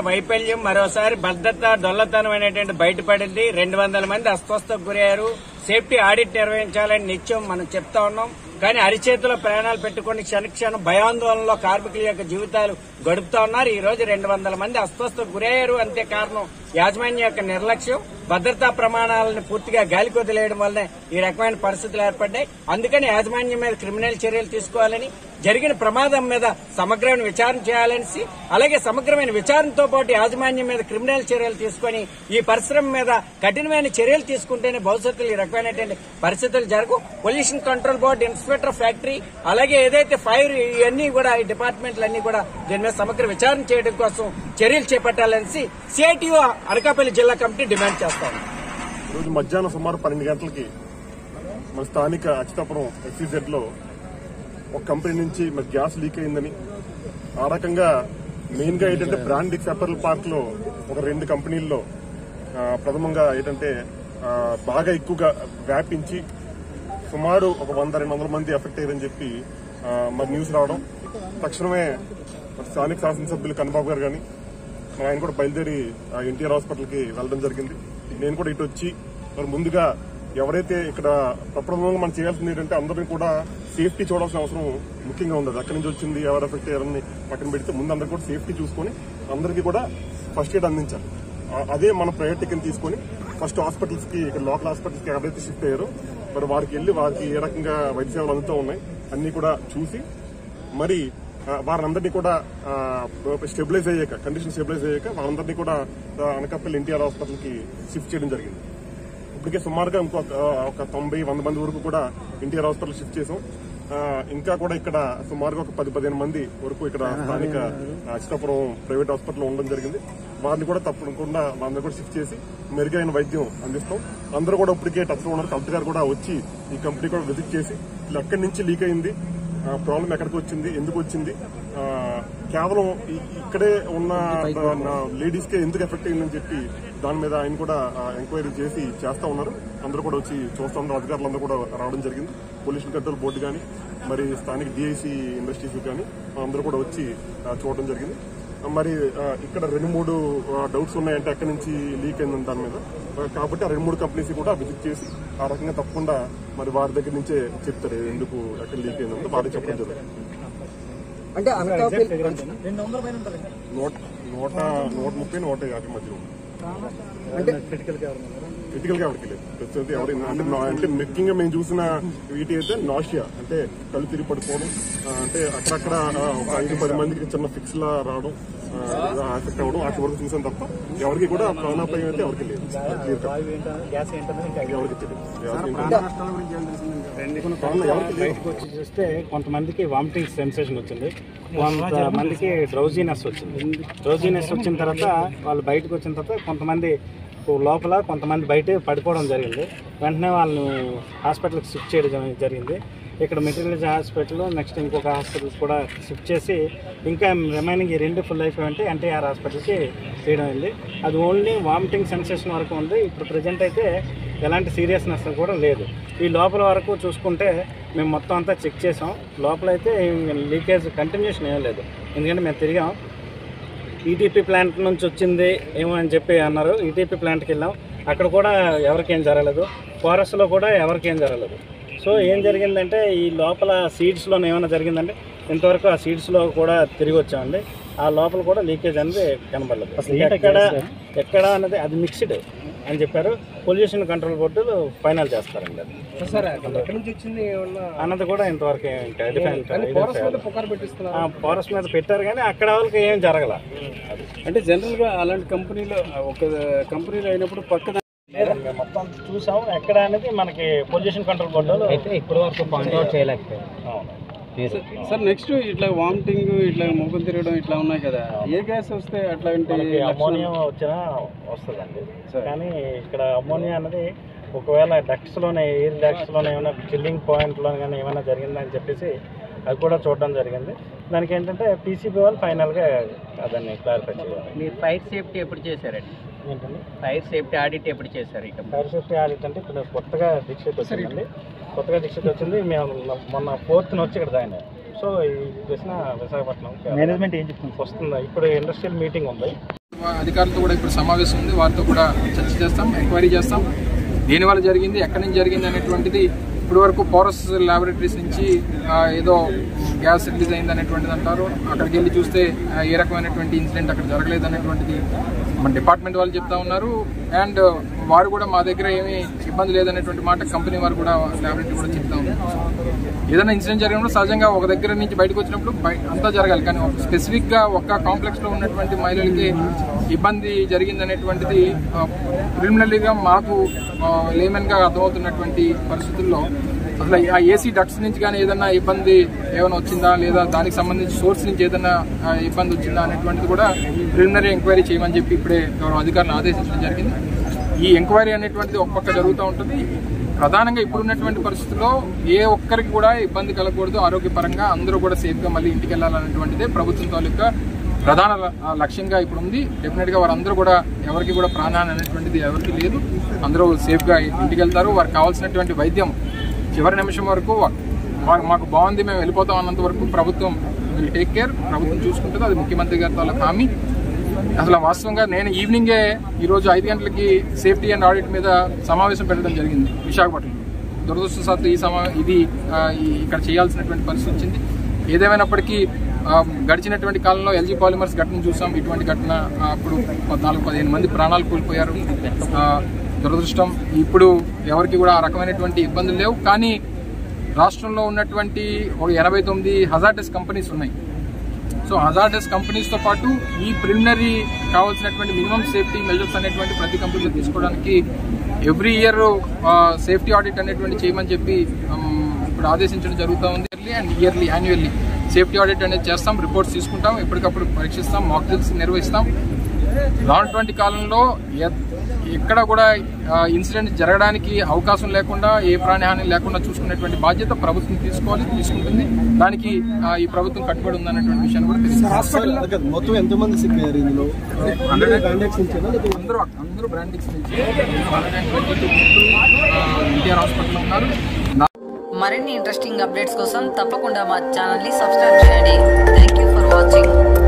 వైఫల్యం మరోసారి భద్రత డొల్లతనం అనేటువంటి బయటపడింది రెండు వందల మంది అస్వస్థకు గురయ్యారు సేఫ్టీ ఆడిట్ నిర్వహించాలని నిత్యం మనం చెప్తా ఉన్నాం కానీ అరిచేతిలో ప్రాణాలు పెట్టుకుని క్షణక్షణం భయాందోళనలో కార్మికుల యొక్క జీవితాలు గడుపుతా ఉన్నారు ఈ రోజు రెండు వందల మంది అస్వస్థకు గురయ్యారు అంతే కారణం యాజమాన్యం యొక్క నిర్లక్ష్యం భద్రతా ప్రమాణాలను పూర్తిగా గాలికి వదిలేయడం వల్లనే ఈ రకమైన పరిస్థితులు ఏర్పడ్డాయి అందుకని యాజమాన్యం మీద క్రిమినల్ చర్యలు తీసుకోవాలని జరిగిన ప్రమాదం మీద సమగ్రమైన విచారణ చేయాలనేసి అలాగే సమగ్రమైన విచారణతో పాటు యాజమాన్యం మీద క్రిమినల్ చర్యలు తీసుకొని ఈ పరిశ్రమ మీద కఠినమైన చర్యలు తీసుకుంటేనే భవిష్యత్తులో ఈ రకమైనటువంటి పరిస్థితులు జరగవు pollution control board inspector factory అలాగే ఏదైతే ఫైర్ ఇవన్నీ కూడా ఈ డిపార్ట్మెంట్లన్నీ కూడా దీని మీద సమగ్ర విచారణ చేయడం కోసం చర్యలు చేపట్టాలనేసి సిఐటిఓ అనకాపల్లి జిల్లా కమిటీ డిమాండ్ చేస్తాం ఈరోజు మధ్యాహ్నం సుమారు పన్నెండు గంటలకి మన స్థానిక అచితాపురం ఎఫ్సీజెడ్ లో ఒక కంపెనీ నుంచి మరి గ్యాస్ లీక్ అయిందని ఆ రకంగా మెయిన్ గా ఏంటంటే బ్రాండ్ అపెరల్ పార్క్ లో ఒక రెండు కంపెనీల్లో ఆ, ప్రథమంగా ఏంటంటే ఆ, బాగా ఎక్కువగా వ్యాపించి సుమారు ఒక వంద రెండు వందల మంది ఎఫెక్ట్ అయ్యారని చెప్పి ఆ, మరి న్యూస్ రావడం తక్షణమే మరి స్థానిక శాసనసభ్యులు కన్నబాబు గారు కానీ మరి ఆయన కూడా బయలుదేరి ఆ ఎన్టీఆర్ హాస్పిటల్ కి వెళ్ళడం జరిగింది నేను కూడా ఇటు వచ్చి మరి ముందుగా ఎవరైతే ఇక్కడ ప్రప్రథమంగా మనం చేయాల్సింది ఏంటంటే అందరినీ కూడా సేఫ్టీ చూడాల్సిన అవసరం ముఖ్యంగా ఉంది అది ఎక్కడి నుంచి వచ్చింది ఎవరు ఎఫెక్ట్ అయ్యారని పక్కన పెడితే ముందు అందరు కూడా సేఫ్టీ చూసుకొని అందరికీ కూడా ఫస్ట్ ఎయిడ్ అందించాలి ఆ- అదే మన ప్రయారిటీ కింద తీసుకొని ఫస్ట్ హాస్పిటల్స్ కి ఇక్కడ లోకల్ హాస్పిటల్స్ కి ఎవరైతే షిఫ్ట్ అయ్యారో మరి వారికి వెళ్ళి వారికి ఏ రకంగా వైద్య సేవలు అందుతూ ఉన్నాయి అన్ని కూడా చూసి మరి ఆ, వారందరినీ కూడా స్టెబిలైజ్ అయ్యాక కండిషన్ స్టెబిలైజ్ అయ్యాక వారందరినీ కూడా ఆ, అనకాపల్లి ఎన్టీఆర్ హాస్పిటల్ కి షిఫ్ట్ చేయడం జరిగింది ఇప్పటికే సుమారుగా ఇంకొక ఆ, ఒక తొంభై వంద మంది వరకు కూడా ఎన్టీఆర్ హాస్పిటల్ షిఫ్ట్ చేసాం ఆ, ఇంకా కూడా ఇక్కడ సుమారుగా ఒక పది పదిహేను మంది వరకు ఇక్కడ స్థానిక అచితాపురం ప్రైవేట్ హాస్పిటల్ ఉండడం జరిగింది వారిని కూడా తప్పకుండా వాళ్ళని కూడా షిఫ్ట్ చేసి మెరుగైన వైద్యం అందిస్తాం అందరూ కూడా ఇప్పటికే టచ్ లో ఉన్నారు కలెక్టర్ గారు కూడా వచ్చి ఈ కంపెనీ కూడా విజిట్ చేసి వీళ్ళు ఎక్కడి నుంచి లీక్ అయింది ప్రాబ్లం ఎక్కడికి వచ్చింది ఎందుకు వచ్చింది ఆ, కేవలం ఈ- ఇక్కడే ఉన్న లేడీస్ కే ఎందుకు ఎఫెక్ట్ అయిందని చెప్పి దాని మీద ఆయన కూడా ఎంక్వైరీ చేసి చేస్తా ఉన్నారు అందరూ కూడా వచ్చి చూస్తా ఉన్నారు అధికారులందరూ కూడా రావడం జరిగింది పొల్యూషన్ కంట్రోల్ బోర్డు కానీ మరి స్థానిక డిఐసి ఇండస్ట్రీస్ కానీ అందరూ కూడా వచ్చి ఆ, చూడడం జరిగింది మరి ఆ, ఇక్కడ రెండు మూడు డౌట్స్ ఉన్నాయంటే ఎక్కడి నుంచి లీక్ అయిందని దాని మీద ఆ, కాబట్టి ఆ రెండు మూడు కంపెనీస్ కూడా విజిట్ చేసి ఆ రకంగా తప్పకుండా మరి వారి దగ్గర నుంచే చెప్తారు ఎందుకు ఎక్కడ లీక్ అయిందో వారికి చెప్పడం జరుగుతుంది అంటే అనకాపల్లి నూట నూట నూట ముప్పై నూట యాభై మధ్యలో ఉంది. అంటే క్రిటికల్ గా ఎవరికి లేదు ప్రస్తుతం ఎవరు అంటే నా- అంటే ముఖ్యంగా మేము చూసిన వీటి అయితే నాషియా అంటే కళ్ళు తిరిగి పడిపోవడం ఆ, అంటే అక్కడక్కడ ఆ, ఒక ఐదు పది మందికి చిన్న ఫిక్స్ లా రావడం ఎఫెక్ట్ అవ్వడం అటు వరకు చూసాం తప్ప ఎవరికి కూడా ప్రాణాపాయం అయితే ఎవరికి లేదు Clear cut. ఎవరికి తెలియదు ఎవరికి ప్రాణం ఎవరికి లేదు బయటకు వచ్చి చూస్తే కొంతమందికి వామిటింగ్ సెన్సేషన్ వచ్చింది కొంతమందికి డ్రౌజీనెస్ వచ్చింది డ్రౌజీనెస్ వచ్చిన తర్వాత వాళ్ళు బయటకు వచ్చిన తర్వాత కొంతమంది లోపల కొంతమంది బయట పడిపోవడం జరిగింది వెంటనే వాళ్ళని హాస్పిటల్కి షిఫ్ట్ చేయడం జరిగింది ఇక్కడ మెటీరియల్స్ హాస్పిటల్ నెక్స్ట్ ఇంకొక హాస్పిటల్స్ కూడా షిఫ్ట్ చేసి ఇంకా రిమైనింగ్ ఈ రెండు ఫుల్ అయిపోయి ఎన్టీఆర్ హాస్పిటల్కి చేయడం అయింది అది ఓన్లీ వామిటింగ్ సెన్సేషన్ వరకు ఉంది ఇప్పుడు ప్రజెంట్ అయితే ఎలాంటి సీరియస్నెస్ కూడా లేదు ఈ లోపల వరకు చూసుకుంటే మేము మొత్తం అంతా చెక్ చేసాం లోపల అయితే లీకేజ్ కంటిన్యూషన్ ఏం లేదు ఎందుకంటే మేము తిరిగాం ఈటీపీ ప్లాంట్ నుంచి వచ్చింది ఏమో అని చెప్పి అన్నారు ఈటీపీ ప్లాంట్కి వెళ్ళాం అక్కడ కూడా ఎవరికేం జరగలేదు ఫారెస్ట్లో కూడా ఎవరికేం జరగలేదు సో ఏం జరిగిందంటే ఈ లోపల సీడ్స్లో ఏమైనా జరిగిందంటే ఇంతవరకు ఆ సీడ్స్లో కూడా తిరిగి వచ్చామండి ఆ లోపల కూడా లీకేజ్ అనేది కనబడలేదు ఎక్కడ ఎక్కడ అన్నది అది మిక్స్డ్ అని చెప్పారు పొల్యూషన్ కంట్రోల్ బోర్డు ఫైనల్ చేస్తారండి అది సార్ ఎక్కడి నుంచి వచ్చింది ఏమన్నా అన్నది కూడా ఇంతవరకు ఇంకా define- ఫారెస్ట్ identify వాళ్ళు పుకారు పెట్టిస్తున్నారు ఆ ఫారెస్ట్ మీద పెట్టారు కానీ అక్కడ వాళ్ళకి ఏం జరగల అంటే జనరల్ గా అలాంటి కంపెనీలో ఒక కంపెనీలో అయినప్పుడు పక్కన లేదండి మేము మొత్తం చూసాం ఎక్కడ అనేది మనకి పొల్యూషన్ కంట్రోల్ బోర్డు అయితే ఇప్పటి వరకు పాయింట్ అవుట్ చేయలేకపోయారు సార్ నెక్స్ట్ ఇట్లా వామిటింగ్ ఇట్లా ముఖం తిరగడం ఇట్లా ఉన్నాయి కదా ఏ గ్యాస్ వస్తే అట్లాంటి మనకి లక్షణాలు- అమోనియా వచ్చినా వస్తుందండి సరే. కానీ ఇక్కడ అమోనియా అనేది ఒకవేళ డక్ట్స్లోనే ఎయిర్ డక్ట్స్లోనే ఏమైనా చిల్లింగ్ పాయింట్లో కానీ ఏమైనా జరిగిందని చెప్పేసి అది కూడా చూడడం జరిగింది దానికి ఏంటంటే పీసీబీ వాళ్ళు ఫైనల్గా దాన్ని క్లారిఫై చేయాలి మీరు ఫైర్ సేఫ్టీ ఎప్పుడు చేశారండి ఏంటండి ఫైర్ సేఫ్టీ ఆడిట్ ఎప్పుడు చేశారు ఇక ఫైర్ సేఫ్టీ ఆడిట్ అంటే ఇప్పుడు కొత్తగా దీక్షిత్ వచ్చిందండి కొత్తగా దీక్షిత్ వచ్చింది మేము మొన్న ఫోర్త్న వచ్చి ఇక్కడ జాయిన్ అయ్యాం సో ఈ ప్రశ్న విశాఖపట్నం మేనేజ్మెంట్ ఏం చెప్తుంది వస్తుంది ఇప్పుడు ఇండస్ట్రియల్ మీటింగ్ ఉంది వా- అధికారులతో కూడా ఇప్పుడు సమావేశం ఉంది వారితో కూడా చర్చ చేస్తాం ఎంక్వైరీ చేస్తాం దేనివల్ల జరిగింది ఎక్కడి నుంచి జరిగింది అనేటువంటిది ఇప్పటి వరకు పౌరస్ ల్యాబొరేటరీస్ నుంచి ఆ, ఏదో గ్యాస్ రిలీజ్ అయింది అనేటువంటిది అంటారు అక్కడికి వెళ్ళి చూస్తే ఆ, ఏ రకమైనటువంటి ఇన్సిడెంట్ అక్కడ జరగలేదు అనేటువంటిది మన డిపార్ట్మెంట్ వాళ్ళు చెప్తా ఉన్నారు అండ్ వారు కూడా మా దగ్గర ఏమీ ఇబ్బంది లేదనేటువంటి మాట కంపెనీ వారు కూడా ల్యాబొరేటరీ కూడా చెప్తా ఉన్నారు ఏదైనా ఇన్సిడెంట్ జరిగినప్పుడు సహజంగా ఒక దగ్గర నుంచి బయటకు వచ్చినప్పుడు బయ- అంతా జరగాలి కానీ స్పెసిఫిక్ గా ఒక్క కాంప్లెక్స్ లో ఉన్నటువంటి మహిళలకి ఇబ్బంది జరిగింది అనేటువంటిది ప్రిలిమినరీగా మాకు లేమన్ గా అర్థమవుతున్నటువంటి పరిస్థితుల్లో అసలు ఆ ఏసీ డక్ట్స్ నుంచి కానీ ఏదైనా ఇబ్బంది ఏమైనా వచ్చిందా లేదా దానికి సంబంధించి సోర్స్ నుంచి ఏదైనా ఆ, ఇబ్బంది వచ్చిందా అనేటువంటిది కూడా ప్రిలిమినరీ ఎంక్వైరీ చేయమని చెప్పి ఇప్పుడే గౌరవ అధికారులను ఆదేశించడం జరిగింది ఈ ఎంక్వైరీ అనేటువంటిది ఒక పక్క జరుగుతూ ఉంటుంది ప్రధానంగా ఇప్పుడున్నటువంటి పరిస్థితుల్లో ఏ ఒక్కరికి కూడా ఇబ్బంది కలగకూడదు ఆరోగ్యపరంగా అందరూ కూడా సేఫ్గా మళ్ళీ ఇంటికి వెళ్ళాలనేటువంటిదే ప్రభుత్వం తాలూకా ప్రధాన ల- ఆ లక్ష్యంగా ఇప్పుడు ఉంది డెఫినెట్గా వారందరూ కూడా ఎవరికి కూడా ప్రాణహాని అనేటువంటిది ఎవరికి లేదు అందరూ సేఫ్గా ఇంటికి వెళ్తారు వారికి కావాల్సినటువంటి వైద్యం చివరి నిమిషం వరకు వా- మా- మాకు బాగుంది మేము వెళ్ళిపోతాం అన్నంత వరకు ప్రభుత్వం విల్ టేక్ కేర్ ప్రభుత్వం చూసుకుంటుంది అది ముఖ్యమంత్రి గారి తాలూకా హామీ అసలు వాస్తవంగా నేను ఈవినింగే ఈరోజు ఐదు గంటలకి సేఫ్టీ అండ్ ఆడిట్ మీద సమావేశం పెట్టడం జరిగింది విశాఖపట్నం దురదృష్టవశాత్తు ఈ సమా ఇది ఆ, ఈ- ఇక్కడ చేయాల్సినటువంటి పరిస్థితి వచ్చింది ఏదేమైనప్పటికీ ఆ, గడిచినటువంటి కాలంలో ఎల్జీ పాలిమర్స్ ఘటన చూసాం ఇటువంటి ఘటన ఆ, అప్పుడు పద్నాలుగు పదిహేను మంది ప్రాణాలు కోల్పోయారు ఆ, దురదృష్టం ఇప్పుడు ఎవరికి కూడా ఆ రకమైనటువంటి ఇబ్బందులు లేవు కానీ రాష్ట్రంలో ఉన్నటువంటి ఒక ఎనభై తొమ్మిది హజార్టస్ కంపెనీస్ ఉన్నాయి సో హజార్డస్ కంపెనీస్తో పాటు ఈ ప్రిలిమినరీ కావాల్సినటువంటి మినిమం సేఫ్టీ మెజర్స్ అనేటువంటి ప్రతి కంపెనీలో తీసుకోవడానికి ఎవ్రీ ఇయర్ సేఫ్టీ ఆడిట్ అనేటువంటి చేయమని చెప్పి um, ఇప్పుడు ఆదేశించడం జరుగుతూ ఉంది yearly and yearly annually safety audit అనేది చేస్తాం రిపోర్ట్స్ తీసుకుంటాం ఎప్పటికప్పుడు పరీక్షిస్తాం మాక్ డ్రిల్స్ నిర్వహిస్తాం రానటువంటి కాలంలో ఎ- ఎక్కడ కూడా ఇన్సిడెంట్ జరగడానికి అవకాశం లేకుండా ఏ ప్రాణహాని లేకుండా చూసుకునేటువంటి బాధ్యత ప్రభుత్వం తీసుకోవాలి తీసుకుంటుంది దానికి ఆ, ఈ ప్రభుత్వం కట్టుబడి ఉందన్నటువంటి విషయాన్ని కూడా తెలియదు మొత్తం ఎంతమంది సిక్ అయ్యారు ఇందులో బ్రాండెక్స్ నుంచేనా లేదా అందరూ అందరూ బ్రాండింగ్స్ నుంచి hundred and twenty two people NTR హాస్పిటల్లో ఉన్నారు మరిన్ని ఇంట్రెస్టింగ్ అప్డేట్స్ కోసం తప్పకుండా మా ఛానల్ని సబ్స్క్రైబ్ చేయండి థ్యాంక్ యూ ఫర్ వాచింగ్